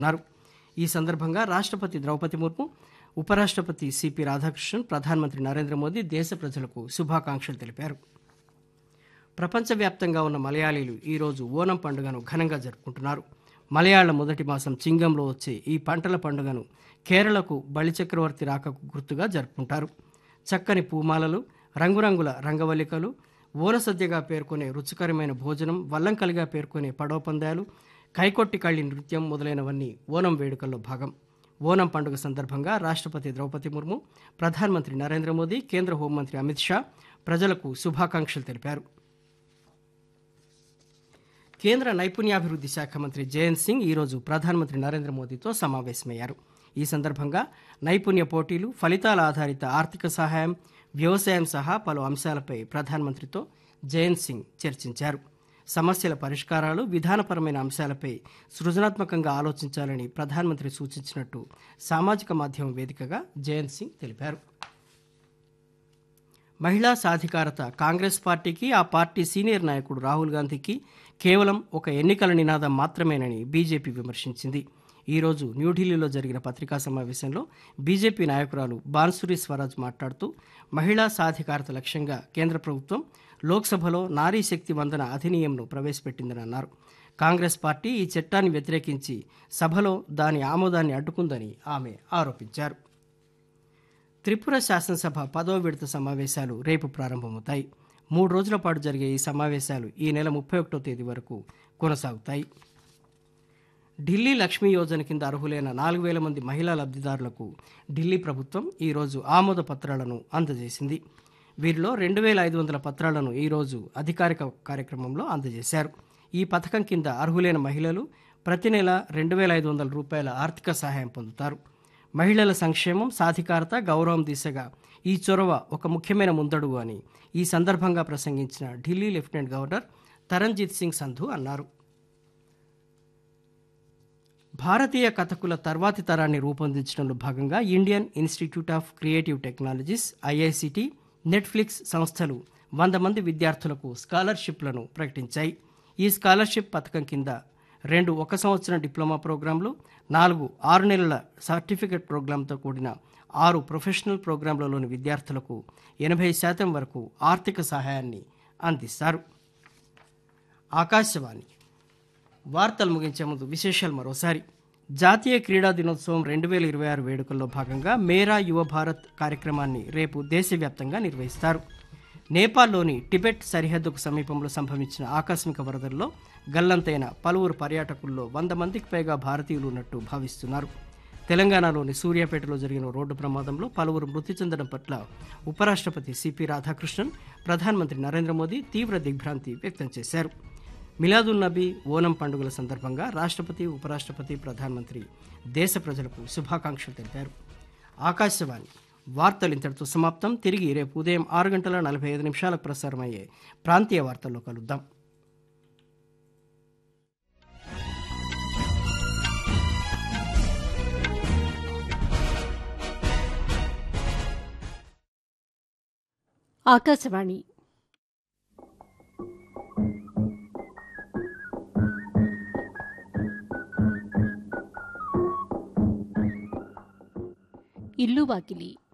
అన్నారు ఈ సందర్భంగా రాష్ట్రపతి ద్రౌపది ముర్ము ఉపరాష్ట్రపతి సిపి రాధాకృష్ణన్ ప్రధానమంత్రి నరేంద్ర మోదీ దేశ ప్రజలకు శుభాకాంక్షలు తెలిపారు ప్రపంచవ్యాప్తంగా ఉన్న మలయాళీలు ఈరోజు ఓనం పండుగను ఘనంగా జరుపుకుంటున్నారు మలయాళ మొదటి మాసం చింగంలో వచ్చే ఈ పంటల పండుగను కేరళకు బలిచక్రవర్తి రాకకు గుర్తుగా జరుపుకుంటారు చక్కని పూమాలలు రంగురంగుల రంగవల్లికలు ఓనసద్యగా పేర్కొనే రుచికరమైన భోజనం వల్లంకలిగా పేర్కొనే పడవ పందాలు కైకొట్టి కళ్ళి నృత్యం మొదలైనవన్నీ ఓనం వేడుకల్లో భాగం ఓనం పండుగ సందర్భంగా రాష్ట్రపతి ద్రౌపది ముర్ము ప్రధానమంత్రి నరేంద్ర మోదీ కేంద్ర హోంమంత్రి అమిత్ షా ప్రజలకు శుభాకాంక్షలు తెలిపారు కేంద్ర నైపుణ్యాభివృద్ధి శాఖ మంత్రి జయంత్ సింగ్ ఈరోజు ప్రధానమంత్రి నరేంద్ర మోదీతో సమావేశమయ్యారు ఈ సందర్భంగా నైపుణ్య పోటీలు ఫలితాల ఆధారిత ఆర్థిక సహాయం వ్యవసాయం సహా పలు అంశాలపై ప్రధానమంత్రితో జయంత్ సింగ్ చర్చించారు సమస్యల పరిష్కారాలు విధానపరమైన అంశాలపై సృజనాత్మకంగా ఆలోచించాలని ప్రధానమంత్రి సూచించినట్టు సామాజిక మాధ్యమం వేదికగా జయంత్ సింగ్ తెలిపారు మహిళా సాధికారత కాంగ్రెస్ పార్టీకి ఆ పార్టీ సీనియర్ నాయకుడు రాహుల్ గాంధీకి కేవలం ఒక ఎన్నికల నినాదం మాత్రమేనని బీజేపీ విమర్శించింది ఈరోజు న్యూఢిల్లీలో జరిగిన పత్రికా సమావేశంలో బీజేపీ నాయకురాలు బాన్సురి స్వరాజ్ మాట్లాడుతూ మహిళా సాధికారత లక్ష్యంగా కేంద్ర ప్రభుత్వం లోక్సభలో నారీ శక్తి వందన అధినియంను ప్రవేశపెట్టిందని అన్నారు కాంగ్రెస్ పార్టీ ఈ చట్టాన్ని వ్యతిరేకించి సభలో దాని ఆమోదాన్ని అడ్డుకుందని ఆమె ఆరోపించారు త్రిపుర శాసనసభ పదో విడత సమావేశాలు రేపు ప్రారంభమవుతాయి మూడు రోజుల పాటు జరిగే ఈ సమావేశాలు ఈ నెల ముప్పై ఒకటో తేదీ వరకు కొనసాగుతాయి ఢిల్లీ లక్ష్మీ యోజన కింద అర్హులైన నాలుగు వేల మంది మహిళా లబ్ధిదారులకు ఢిల్లీ ప్రభుత్వం ఈరోజు ఆమోద పత్రాలను అందజేసింది వీరిలో రెండు వేల ఐదు వందల పత్రాలను ఈరోజు అధికారిక కార్యక్రమంలో అందజేశారు ఈ పథకం కింద అర్హులైన మహిళలు ప్రతి నెల రెండు వేల ఐదు వందల రూపాయల ఆర్థిక సహాయం పొందుతారు మహిళల సంక్షేమం సాధికారత గౌరవం దిశగా ఈ చొరవ ఒక ముఖ్యమైన ముందడుగు అని ఈ సందర్భంగా ప్రసంగించిన ఢిల్లీ లెఫ్టినెంట్ గవర్నర్ తరణ్జిత్ సింగ్ సంధు అన్నారు భారతీయ కథకుల తర్వాతి తరాన్ని రూపొందించడంలో భాగంగా Indian Institute of Creative Technologies IICT Netflix సంస్థలు వంద మంది విద్యార్థులకు స్కాలర్షిప్లను ప్రకటించాయి ఈ స్కాలర్షిప్ పథకం కింద రెండు ఒక సంవత్సరం డిప్లొమా ప్రోగ్రాంలు నాలుగు ఆరు నెలల సర్టిఫికెట్ ప్రోగ్రాంతో కూడిన ఆరు ప్రొఫెషనల్ ప్రోగ్రాంలలోని విద్యార్థులకు ఎనభై శాతం వరకు ఆర్థిక సహాయాన్ని అందిస్తారు ఆకాశవాణి వార్తలు ముగించే ముందు విశేషాలు మరోసారి జాతీయ క్రీడా దినోత్సవం రెండు వేల ఇరవై ఆరు వేడుకల్లో భాగంగా మేరా యువ భారత్ కార్యక్రమాన్ని రేపు దేశవ్యాప్తంగా నిర్వహిస్తారు నేపాల్లోని టిబెట్ సరిహద్దుకు సమీపంలో సంభవించిన ఆకస్మిక వరదల్లో గల్లంతైన పలువురు పర్యాటకుల్లో వంద మందికి పైగా భారతీయులు ఉన్నట్టు భావిస్తున్నారు తెలంగాణలోని సూర్యాపేటలో జరిగిన రోడ్డు ప్రమాదంలో పలువురు మృతి చెందడం పట్ల ఉపరాష్ట్రపతి సిపి రాధాకృష్ణన్ ప్రధానమంత్రి నరేంద్ర మోదీ తీవ్ర దిగ్భ్రాంతి వ్యక్తం చేశారు మిలాదున్ నబీ ఓనం పండుగల సందర్భంగా రాష్ట్రపతి ఉపరాష్ట్రపతి ప్రధానమంత్రి దేశ ప్రజలకు శుభాకాంక్షలు తెలిపారు ఆకాశవాణి వార్తలు ఇంతటితో సమాప్తం తిరిగి రేపు ఉదయం ఆరు గంటల నలభై ఐదు నిమిషాలకు ప్రసారమయ్యే ప్రాంతీయ వార్తల్లో కలుద్దాం ఆకాశవాణి ఇల్లు వాకిలి